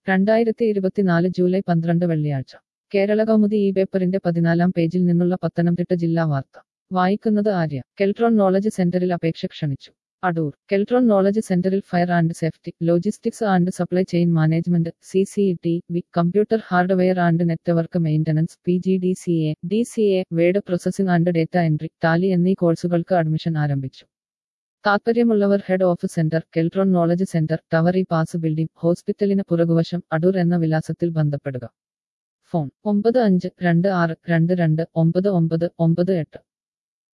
രണ്ടായിരത്തി ഇരുപത്തിനാല് ജൂലൈ പന്ത്രണ്ട് വെള്ളിയാഴ്ച കേരള കൗമുദി ഈ പേപ്പറിന്റെ പതിനാലാം പേജിൽ നിന്നുള്ള പത്തനംതിട്ട ജില്ലാ വാർത്ത വായിക്കുന്നത് ആര്യ കെൽട്രോൺ നോളജ് സെന്ററിൽ അപേക്ഷ ക്ഷണിച്ചു അടൂർ കെൽട്രോൺ നോളജ് സെന്ററിൽ fire and safety logistics and supply chain management C C T V computer hardware and network maintenance P G D C A D C A word processing and data entry Tally എന്നീ കോഴ്സുകൾക്ക് admission ആരംഭിച്ചു താൽപ്പര്യമുള്ളവർ head of centre Keltron knowledge centre tower E pass building ഹോസ്പിറ്റലിന് പുറകുവശം അടൂർ എന്ന വിലാസത്തിൽ ബന്ധപ്പെടുക phone ഒമ്പത് അഞ്ച് രണ്ട് ആറ് രണ്ട് രണ്ട് ഒമ്പത് ഒമ്പത് ഒമ്പത് എട്ട്